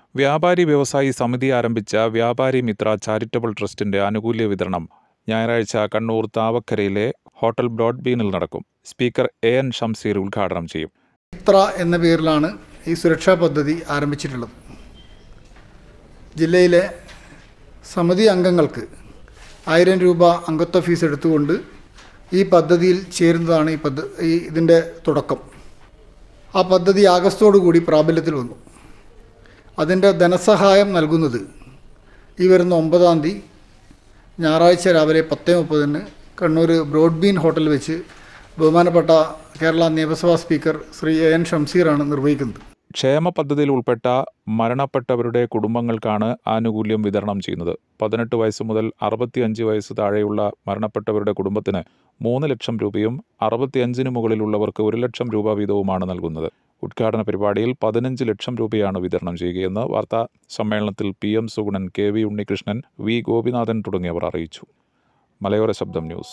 വ്യാപാരി വ്യവസായി സമിതി ആരംഭിച്ച വ്യാപാരി മിത്ര ചാരിറ്റബിൾ ട്രസ്റ്റിന്റെ ആനുകൂല്യ വിതരണം ഞായറാഴ്ച കണ്ണൂർ താവക്കരയിലെ ഹോട്ടൽ ബ്രോഡ്ബീനിൽ നടക്കും സ്പീക്കർ എ എൻ ഷംസീർ ഉദ്ഘാടനം ചെയ്യും മിത്ര എന്ന പേരിലാണ് ഈ സുരക്ഷാ പദ്ധതി ആരംഭിച്ചിട്ടുള്ളത് ജില്ലയിലെ സമിതി അംഗങ്ങൾക്ക് ആയിരം രൂപ അംഗത്വ ഫീസ് എടുത്തുകൊണ്ട് ഈ പദ്ധതിയിൽ ചേരുന്നതാണ് ഈ പദ്ധ ഈ ഇതിൻ്റെ തുടക്കം ആ പദ്ധതി ആഗസ്റ്റോടു കൂടി പ്രാബല്യത്തിൽ വന്നു അതിൻ്റെ ധനസഹായം നൽകുന്നത് ഈ വരുന്ന ഒമ്പതാം തീയതി ഞായറാഴ്ച രാവിലെ പത്ത് മുപ്പതിന് കണ്ണൂർ ബ്രോഡ്ബീൻ ഹോട്ടൽ വെച്ച് ബഹുമാനപ്പെട്ട കേരള നിയമസഭാ സ്പീക്കർ ശ്രീ എ എൻ ഷംസീറാണ് നിർവഹിക്കുന്നത് ക്ഷേമ പദ്ധതിയിൽ ഉൾപ്പെട്ട മരണപ്പെട്ടവരുടെ കുടുംബങ്ങൾക്കാണ് ആനുകൂല്യം വിതരണം ചെയ്യുന്നത് പതിനെട്ട് വയസ്സ് മുതൽ അറുപത്തിയഞ്ച് വയസ്സ് താഴെയുള്ള മരണപ്പെട്ടവരുടെ കുടുംബത്തിന് മൂന്ന് ലക്ഷം രൂപയും അറുപത്തിയഞ്ചിന് മുകളിലുള്ളവർക്ക് ഒരു ലക്ഷം രൂപ വീതവുമാണ് നൽകുന്നത് ഉദ്ഘാടന പരിപാടിയിൽ പതിനഞ്ച് ലക്ഷം രൂപയാണ് വിതരണം ചെയ്യുകയെന്ന് വാർത്താ സമ്മേളനത്തിൽ P M Sugunan K V Unnikrishnan V Gopinathan തുടങ്ങിയവർ അറിയിച്ചു മലയോര ശബ്ദം ന്യൂസ്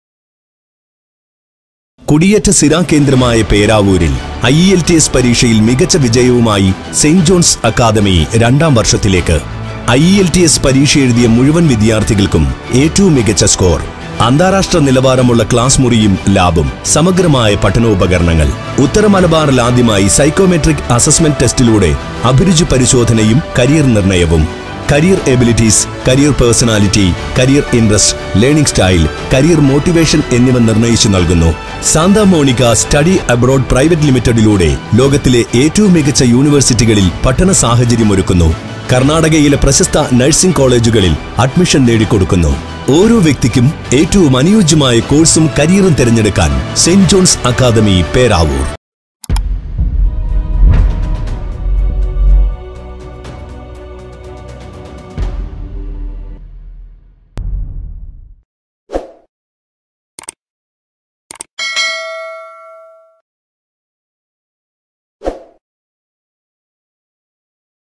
കുടിയേറ്റ സ്ഥിരാ കേന്ദ്രമായ പേരാവൂരിൽ ഐ എൽ ടി എസ് പരീക്ഷയിൽ മികച്ച വിജയവുമായി സെന്റ് ജോൺസ് അക്കാദമി രണ്ടാം വർഷത്തിലേക്ക് ഐ എൽ ടി എസ് പരീക്ഷ എഴുതിയ മുഴുവൻ വിദ്യാർത്ഥികൾക്കും ഏറ്റവും മികച്ച സ്കോർ അന്താരാഷ്ട്ര നിലവാരമുള്ള ക്ലാസ് മുറിയും ലാബും സമഗ്രമായ പഠനോപകരണങ്ങൾ ഉത്തര മലബാറിൽ ആദ്യമായി സൈക്കോമെട്രിക് അസസ്മെന്റ് ടെസ്റ്റിലൂടെ അഭിരുചി പരിശോധനയും കരിയർ നിർണയവും career abilities career personality career interest learning style career motivation എന്നിവ നിർണയിച്ചു നൽകുന്നു Santa Monica study abroad private ലിമിറ്റഡിലൂടെ ലോകത്തിലെ ഏറ്റവും മികച്ച യൂണിവേഴ്സിറ്റികളിൽ പഠന സാഹചര്യമൊരുക്കുന്നു കർണാടകയിലെ പ്രശസ്ത നഴ്സിംഗ് കോളേജുകളിൽ അഡ്മിഷൻ നേടിക്കൊടുക്കുന്നു ഓരോ വ്യക്തിക്കും ഏറ്റവും അനുയോജ്യമായ കോഴ്സും കരിയറും തിരഞ്ഞെടുക്കാൻ സെന്റ് ജോൺസ് അക്കാദമി പേരാവൂർ